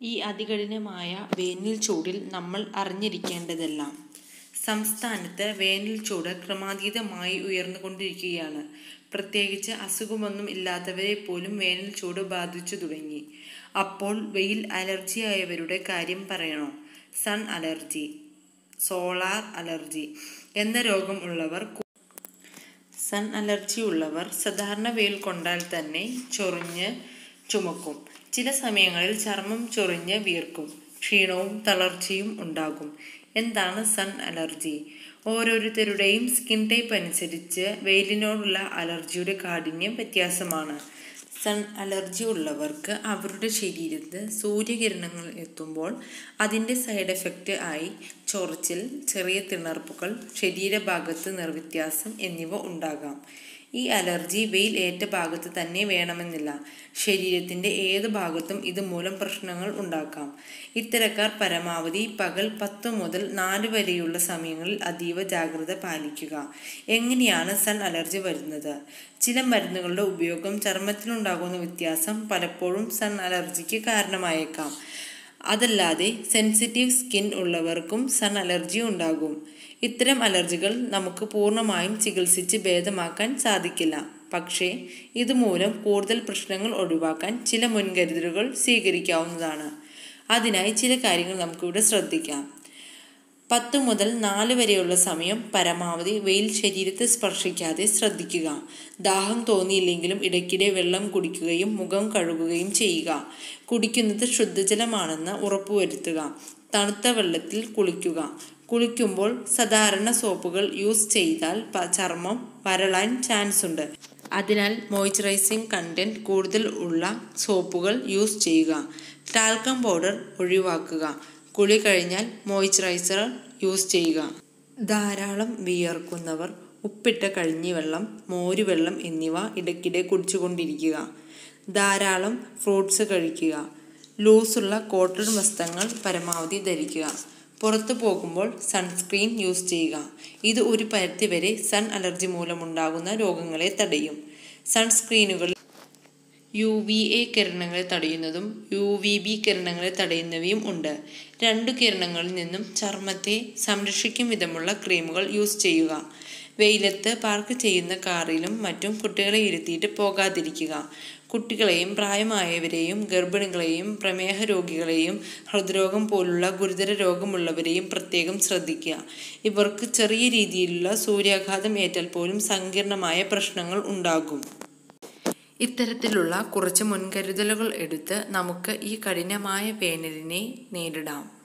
ഈ അതികഠിനമായ വേനൽ ചൂടിൽ നമ്മൾ അറിഞ്ഞിരിക്കേണ്ടതെല്ലാം സംസ്ഥാനത്ത് വേനൽ ചൂട് ക്രമാതീതമായി ഉയർന്നുകൊണ്ടിരിക്കുകയാണ് പ്രത്യേകിച്ച് അസുഖമൊന്നും ഇല്ലാത്തവരെ പോലും വേനൽ ചൂട് ബാധിച്ചു തുടങ്ങി അപ്പോൾ വെയിൽ അലർജിയായവരുടെ കാര്യം പറയണോ സൺ അലർജി സോളാർ അലർജി എന്ന രോഗം ഉള്ളവർ സൺ അലർജി ഉള്ളവർ സാധാരണ വെയിൽ കൊണ്ടാൽ തന്നെ ചൊറിഞ്ഞ് ചുമക്കും ചില സമയങ്ങളിൽ ചർമ്മം ചൊറിഞ്ഞ് വീർക്കും ക്ഷീണവും തളർച്ചയും ഉണ്ടാകും എന്താണ് സൺ അലർജി ഓരോരുത്തരുടെയും സ്കിൻ ടൈപ്പ് അനുസരിച്ച് വെയിലിനോടുള്ള അലർജിയുടെ കാഠിന്യം വ്യത്യാസമാണ് സൺ അലർജി ഉള്ളവർക്ക് അവരുടെ ശരീരത്ത് സൂര്യകിരണങ്ങൾ എത്തുമ്പോൾ അതിൻ്റെ സൈഡ് എഫക്റ്റ് ആയി ചൊറിച്ചിൽ ചെറിയ തിണർപ്പുകൾ ശരീരഭാഗത്ത് നിർവ്യത്യാസം എന്നിവ ഉണ്ടാകാം ഈ അലർജി വെയിൽ ഏറ്റ ഭാഗത്ത് തന്നെ വേണമെന്നില്ല ശരീരത്തിൻ്റെ ഏത് ഭാഗത്തും ഇതുമൂലം പ്രശ്നങ്ങൾ ഉണ്ടാക്കാം ഇത്തരക്കാർ പരമാവധി പകൽ പത്ത് മുതൽ നാല് വരെയുള്ള സമയങ്ങളിൽ അതീവ ജാഗ്രത പാലിക്കുക എങ്ങനെയാണ് സൺ അലർജി വരുന്നത് ചില മരുന്നുകളുടെ ഉപയോഗം ചർമ്മത്തിലുണ്ടാകുന്ന വ്യത്യാസം പലപ്പോഴും സൺ അലർജിക്ക് കാരണമായേക്കാം അതല്ലാതെ സെൻസിറ്റീവ് സ്കിൻ ഉള്ളവർക്കും സൺ അലർജി ഉണ്ടാകും ഇത്തരം അലർജികൾ നമുക്ക് പൂർണ്ണമായും ചികിത്സിച്ച് ഭേദമാക്കാൻ സാധിക്കില്ല പക്ഷേ ഇതുമൂലം കൂടുതൽ പ്രശ്നങ്ങൾ ഒഴിവാക്കാൻ ചില മുൻകരുതലുകൾ സ്വീകരിക്കാവുന്നതാണ് അതിനായി ചില കാര്യങ്ങൾ നമുക്കിവിടെ ശ്രദ്ധിക്കാം പത്ത് മുതൽ നാല് വരെയുള്ള സമയം പരമാവധി വെയിൽ ശരീരത്തെ സ്പർശിക്കാതെ ശ്രദ്ധിക്കുക ദാഹം തോന്നിയില്ലെങ്കിലും ഇടയ്ക്കിടെ വെള്ളം കുടിക്കുകയും മുഖം കഴുകുകയും ചെയ്യുക കുടിക്കുന്നത് ശുദ്ധജലമാണെന്ന് ഉറപ്പുവരുത്തുക തണുത്ത വെള്ളത്തിൽ കുളിക്കുക കുളിക്കുമ്പോൾ സാധാരണ സോപ്പുകൾ യൂസ് ചെയ്താൽ ചർമ്മം വരളാൻ ചാൻസ് ഉണ്ട് അതിനാൽ മോയ്സ്ചറൈസിങ് കണ്ടന്റ് കൂടുതൽ ഉള്ള സോപ്പുകൾ യൂസ് ചെയ്യുക ടാൽക്കം പൗഡർ ഒഴിവാക്കുക കുളി കഴിഞ്ഞാൽ മോയ്സ്ചറൈസർ യൂസ് ചെയ്യുക ധാരാളം വിയർക്കുന്നവർ ഉപ്പിട്ട കഞ്ഞിവെള്ളം മോരുവെള്ളം എന്നിവ ഇടയ്ക്കിടെ കുടിച്ചുകൊണ്ടിരിക്കുക ധാരാളം ഫ്രൂട്ട്സ് കഴിക്കുക ലൂസുള്ള കോട്ടൺ വസ്ത്രങ്ങൾ പരമാവധി ധരിക്കുക പുറത്തു പോകുമ്പോൾ സൺസ്ക്രീൻ യൂസ് ചെയ്യുക ഇത് ഒരു പരിധിവരെ സൺ അലർജി മൂലമുണ്ടാകുന്ന രോഗങ്ങളെ തടയും സൺസ്ക്രീനുകൾ യു വി എ കിരണങ്ങളെ തടയുന്നതും യു വി ബി കിരണങ്ങളെ തടയുന്നവയും ഉണ്ട് രണ്ടു കിരണങ്ങളിൽ നിന്നും ചർമ്മത്തെ സംരക്ഷിക്കും വിധമുള്ള ക്രീമുകൾ യൂസ് ചെയ്യുക വെയിലത്ത് പാർക്ക് ചെയ്യുന്ന കാറിലും മറ്റും കുട്ടികളെ ഇരുത്തിയിട്ട് പോകാതിരിക്കുക കുട്ടികളെയും പ്രായമായവരെയും ഗർഭിണികളെയും പ്രമേഹ രോഗികളെയും ഹൃദ്രോഗം പോലുള്ള ഗുരുതര രോഗമുള്ളവരെയും പ്രത്യേകം ശ്രദ്ധിക്കുക ഇവർക്ക് ചെറിയ രീതിയിലുള്ള സൂര്യാഘാതം ഏറ്റാൽ പോലും സങ്കീർണമായ പ്രശ്നങ്ങൾ ഉണ്ടാകും ഇത്തരത്തിലുള്ള കുറച്ച് മുൻകരുതലുകൾ എടുത്ത് നമുക്ക് ഈ കഠിനമായ വേനലിനെ നേരിടാം